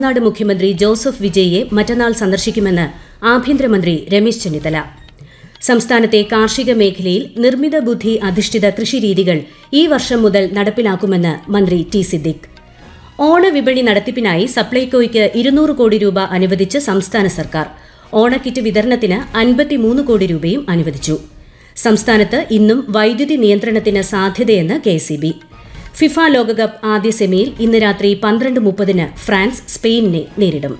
തമിഴ്നാട് മുഖ്യമന്ത്രി ജോസഫ് വിജയിയെ മറ്റന്നാൾ സന്ദർശിക്കുമെന്ന് ആഭ്യന്തരമന്ത്രി രമേശ് ചെന്നിത്തല സംസ്ഥാനത്തെ കാർഷിക മേഖലയിൽ നിർമ്മിത ബുദ്ധി അധിഷ്ഠിത കൃഷിരീതികൾ ഈ വർഷം മുതൽ നടപ്പിലാക്കുമെന്ന് മന്ത്രി ടി സിദ്ദിഖ് ഓണവിപണി നടത്തിപ്പിനായി സപ്ലൈകോയ്ക്ക് ഇരുന്നൂറ് കോടി രൂപ അനുവദിച്ച് സംസ്ഥാന സർക്കാർ ഓണക്കിറ്റ് വിതരണത്തിന് അൻപത്തിമൂന്ന് കോടി രൂപയും അനുവദിച്ചു സംസ്ഥാനത്ത് ഇന്നും വൈദ്യുതി നിയന്ത്രണത്തിന് സാധ്യതയെന്ന് കെ ഫിഫ ലോകകപ്പ് ആദ്യ സെമിയിൽ ഇന്ന് രാത്രി പന്ത്രണ്ട് മുപ്പതിന് ഫ്രാൻസ് സ്പെയിനിനെ നേരിടും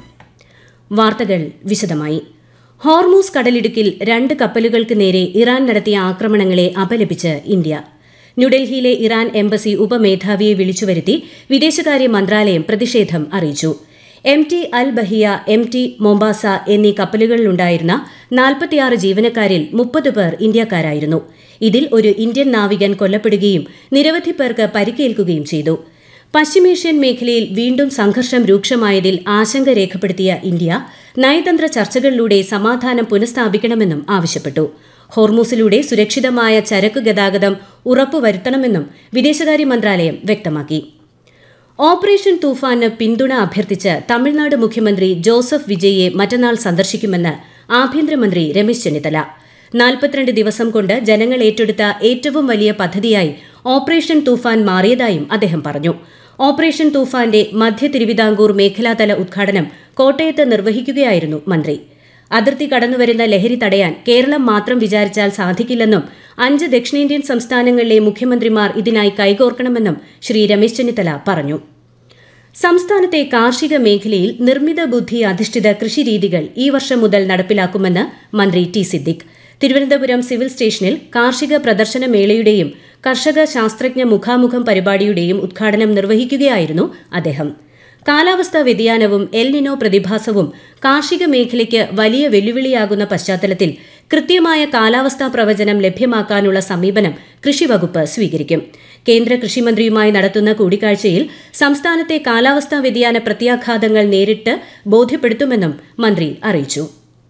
വാർത്തകൾ വിശദമായി ഹോർമൂസ് കടലിടുക്കിൽ രണ്ട് കപ്പലുകൾക്ക് നേരെ ഇറാൻ നടത്തിയ ആക്രമണങ്ങളെ അപലപിച്ച് ഇന്ത്യ ന്യൂഡൽഹിയിലെ ഇറാൻ എംബസി ഉപമേധാവിയെ വിളിച്ചുവരുത്തി വിദേശകാര്യ മന്ത്രാലയം പ്രതിഷേധം അറിയിച്ചു M T Al Bahia M T Mombasa എന്നീ കപ്പലുകളിലുണ്ടായിരുന്ന നാൽപ്പത്തിയാറ് ജീവനക്കാരിൽ മുപ്പത് പേർ ഇന്ത്യക്കാരായിരുന്നു ഇതിൽ ഒരു ഇന്ത്യൻ നാവികൻ കൊല്ലപ്പെടുകയും നിരവധി പേർക്ക് പരിക്കേൽക്കുകയും ചെയ്തു പശ്ചിമേഷ്യൻ മേഖലയിൽ വീണ്ടും സംഘർഷം രൂക്ഷമായതിൽ ആശങ്ക രേഖപ്പെടുത്തിയ ഇന്ത്യ നയതന്ത്ര ചർച്ചകളിലൂടെ സമാധാനം പുനഃസ്ഥാപിക്കണമെന്നും ആവശ്യപ്പെട്ടു ഹോർമൂസിലൂടെ സുരക്ഷിതമായ ചരക്ക് ഗതാഗതം ഉറപ്പുവരുത്തണമെന്നും വിദേശകാര്യ മന്ത്രാലയം വ്യക്തമാക്കി ഓപ്പറേഷൻ തൂഫാന് പിന്തുണ അഭ്യർത്ഥിച്ച് തമിഴ്നാട് മുഖ്യമന്ത്രി ജോസഫ് വിജയിയെ മറ്റന്നാൾ സന്ദർശിക്കുമെന്ന് ആഭ്യന്തരമന്ത്രി രമേശ് ചെന്നിത്തല നാൽപ്പത്തിരണ്ട് ദിവസം കൊണ്ട് ജനങ്ങൾ ഏറ്റെടുത്ത ഏറ്റവും വലിയ പദ്ധതിയായി ഓപ്പറേഷൻ തൂഫാൻ മാറിയതായും അദ്ദേഹം പറഞ്ഞു ഓപ്പറേഷൻ തൂഫാന്റെ മധ്യ തിരുവിതാംകൂർ മേഖലാതല ഉദ്ഘാടനം കോട്ടയത്ത് നിർവഹിക്കുകയായിരുന്നു മന്ത്രി അതിർത്തി കടന്നുവരുന്ന ലഹരി തടയാൻ കേരളം മാത്രം വിചാരിച്ചാൽ സാധിക്കില്ലെന്നും അഞ്ച് ദക്ഷിണേന്ത്യൻ സംസ്ഥാനങ്ങളിലെ മുഖ്യമന്ത്രിമാർ ഇതിനായി കൈകോർക്കണമെന്നും ശ്രീ രമേശ് ചെന്നിത്തല പറഞ്ഞു സംസ്ഥാനത്തെ കാർഷിക മേഖലയിൽ നിർമ്മിത ബുദ്ധി അധിഷ്ഠിത കൃഷിരീതികൾ ഈ വർഷം മുതൽ നടപ്പിലാക്കുമെന്ന് മന്ത്രി ടി സിദ്ദിഖ് തിരുവനന്തപുരം സിവിൽ സ്റ്റേഷനിൽ കാർഷിക പ്രദർശന മേളയുടെയും കർഷക ശാസ്ത്രജ്ഞ മുഖാമുഖം പരിപാടിയുടെയും ഉദ്ഘാടനം നിർവഹിക്കുകയായിരുന്നു അദ്ദേഹം കാലാവസ്ഥാ വ്യതിയാനവും എൽ നിനോ പ്രതിഭാസവും കാർഷിക മേഖലയ്ക്ക് വലിയ വെല്ലുവിളിയാകുന്ന പശ്ചാത്തലത്തിൽ കൃത്യമായ കാലാവസ്ഥാ പ്രവചനം ലഭ്യമാക്കാനുള്ള സമീപനം കൃഷിവകുപ്പ് സ്വീകരിക്കും കേന്ദ്ര കൃഷിമന്ത്രിയുമായി നടത്തുന്ന കൂടിക്കാഴ്ചയിൽ സംസ്ഥാനത്തെ കാലാവസ്ഥാ വ്യതിയാന പ്രത്യാഘാതങ്ങൾ നേരിട്ട് ബോധ്യപ്പെടുത്തുമെന്നും മന്ത്രി അറിയിച്ചു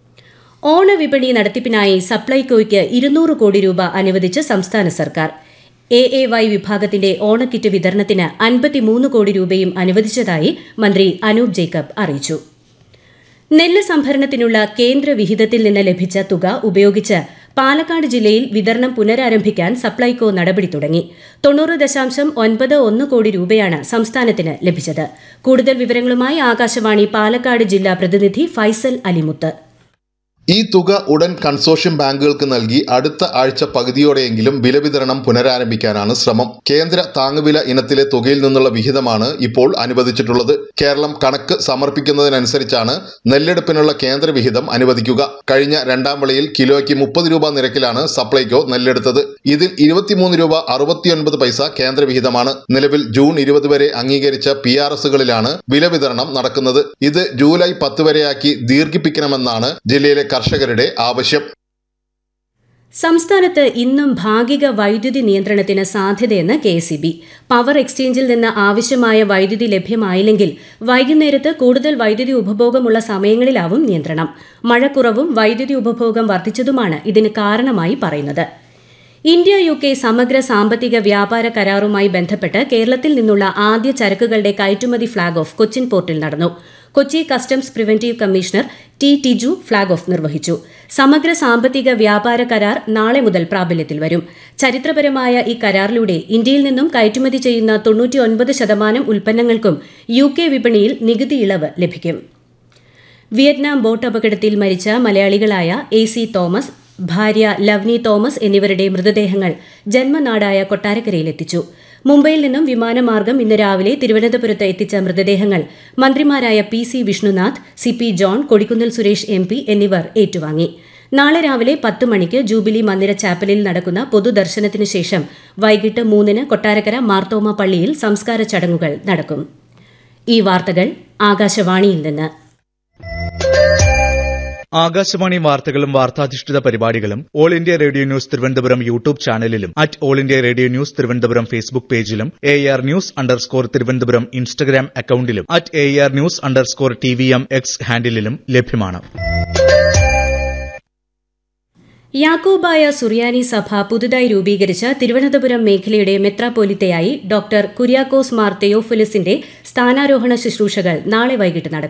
ഓണവിപണി നടത്തിപ്പിനായി സപ്ലൈകോയ്ക്ക് ഇരുന്നൂറ് കോടി രൂപ അനുവദിച്ച് സംസ്ഥാന സർക്കാർ എ എ വൈ വിഭാഗത്തിന്റെ ഓണക്കിറ്റ് വിതരണത്തിന് അൻപത്തിമൂന്ന് കോടി രൂപയും അനുവദിച്ചതായി മന്ത്രി അനൂപ് ജേക്കബ് അറിയിച്ചു നെല്ല് സംഭരണത്തിനുള്ള കേന്ദ്ര വിഹിതത്തിൽ നിന്ന് ലഭിച്ച തുക ഉപയോഗിച്ച് പാലക്കാട് ജില്ലയിൽ വിതരണം പുനരാരംഭിക്കാൻ സപ്ലൈകോ നടപടി തുടങ്ങി തൊണ്ണൂറ് ദശാംശം ഒൻപത് ഒന്ന് കോടി രൂപയാണ് സംസ്ഥാനത്തിന് ലഭിച്ചത് കൂടുതൽ വിവരങ്ങളുമായി ആകാശവാണി പാലക്കാട് ജില്ലാ പ്രതിനിധി ഫൈസൽ അലിമുത്ത് ഈ തുക ഉടൻ കൺസോഷ്യം ബാങ്കുകൾക്ക് നൽകി അടുത്ത ആഴ്ച പകുതിയോടെയെങ്കിലും വില വിതരണം പുനരാരംഭിക്കാനാണ് ശ്രമം കേന്ദ്ര താങ്ങുവില ഇനത്തിലെ തുകയിൽ നിന്നുള്ള വിഹിതമാണ് ഇപ്പോൾ അനുവദിച്ചിട്ടുള്ളത് കേരളം കണക്ക് സമർപ്പിക്കുന്നതിനനുസരിച്ചാണ് നെല്ലെടുപ്പിനുള്ള കേന്ദ്ര വിഹിതം അനുവദിക്കുക കഴിഞ്ഞ രണ്ടാം വിളയിൽ കിലോയ്ക്ക് മുപ്പത് രൂപ നിരക്കിലാണ് സപ്ലൈകോ നെല്ലെടുത്തത് ഇതിൽ ഇരുപത്തിമൂന്ന് രൂപ അറുപത്തിയൊൻപത് പൈസ കേന്ദ്ര വിഹിതമാണ് നിലവിൽ ജൂൺ ഇരുപത് വരെ അംഗീകരിച്ച പി ആർ എസുകളിലാണ് വില വിതരണം നടക്കുന്നത് ഇത് ജൂലൈ പത്ത് വരെയാക്കി ദീർഘിപ്പിക്കണമെന്നാണ് ജില്ലയിലെ കർഷകരുടെ ആവശ്യം സംസ്ഥാനത്ത് ഇന്നും ഭാഗിക വൈദ്യുതി നിയന്ത്രണത്തിന് സാധ്യതയെന്ന് കെ എസ് ബി പവർ എക്സ്ചേഞ്ചിൽ നിന്ന് ആവശ്യമായ വൈദ്യുതി ലഭ്യമായില്ലെങ്കിൽ വൈകുന്നേരത്ത് കൂടുതൽ വൈദ്യുതി ഉപഭോഗമുള്ള സമയങ്ങളിലാവും നിയന്ത്രണം മഴക്കുറവും വൈദ്യുതി ഉപഭോഗം വർദ്ധിച്ചതുമാണ് ഇതിന് കാരണമായി പറയുന്നത് ഇന്ത്യ യു കെ സമഗ്ര സാമ്പത്തിക വ്യാപാര കരാറുമായി ബന്ധപ്പെട്ട് കേരളത്തിൽ നിന്നുള്ള ആദ്യ ചരക്കുകളുടെ കയറ്റുമതി ഫ്ളാഗ് ഓഫ് കൊച്ചിൻ പോർട്ടിൽ നടന്നു Kochi customs preventive commissioner T Tiju flag off നിർവഹിച്ചു സമഗ്ര സാമ്പത്തിക വ്യാപാര കരാർ നാളെ മുതൽ പ്രാബല്യത്തിൽ വരും ചരിത്രപരമായ ഈ കരാറിലൂടെ ഇന്ത്യയിൽ നിന്നും കയറ്റുമതി ചെയ്യുന്ന തൊണ്ണൂറ്റിയൊൻപത് ശതമാനം ഉൽപ്പന്നങ്ങൾക്കും യു കെ വിപണിയിൽ നികുതി ഇളവ് ലഭിക്കും വിയറ്റ്നാം ബോട്ട് അപകടത്തിൽ മരിച്ച മലയാളികളായ എ സി തോമസ് ഭാര്യ ലവ്നി തോമസ് എന്നിവരുടെ മൃതദേഹങ്ങൾ ജന്മനാടായ കൊട്ടാരക്കരയിലെത്തിച്ചു മുംബൈയിൽ നിന്നും വിമാനമാർഗം ഇന്ന് രാവിലെ തിരുവനന്തപുരത്ത് എത്തിച്ച മൃതദേഹങ്ങൾ മന്ത്രിമാരായ P C Vishnunath C P John Kodikunnil Suresh M P എന്നിവർ ഏറ്റുവാങ്ങി നാളെ രാവിലെ പത്ത് മണിക്ക് ജൂബിലി മന്ദിര ചാപ്പലിൽ നടക്കുന്ന പൊതുദർശനത്തിനു ശേഷം വൈകിട്ട് മൂന്നിന് കൊട്ടാരക്കര മാർത്തോമ പള്ളിയിൽ സംസ്കാര ചടങ്ങുകൾ നടക്കും ഈ വാർത്തകൾ ആകാശവാണിയിൽ നിന്ന് ആകാശവാണി വാർത്തകളും വാർത്താധിഷ്ഠിത പരിപാടികളും all India radio news Thiruvananthapuram YouTube ചാനലിലും at all India radio news Thiruvananthapuram Facebook പേജിലും A R news underscore Thiruvananthapuram Instagram അക്കൌണ്ടിലും at A R news underscore T V M X ഹാൻഡിലും ലഭ്യമാണ് യാക്കോബായ സുറിയാനി സഭ പുതുതായി രൂപീകരിച്ച തിരുവനന്തപുരം മേഖലയുടെ മെത്രാപ്പോലിത്തയായി ഡോക്ടർ കുര്യാക്കോസ് മാർ തെയോഫിലിസിന്റെ സ്ഥാനാരോഹണ ശുശ്രൂഷകൾ നാളെ വൈകിട്ട് നടക്കും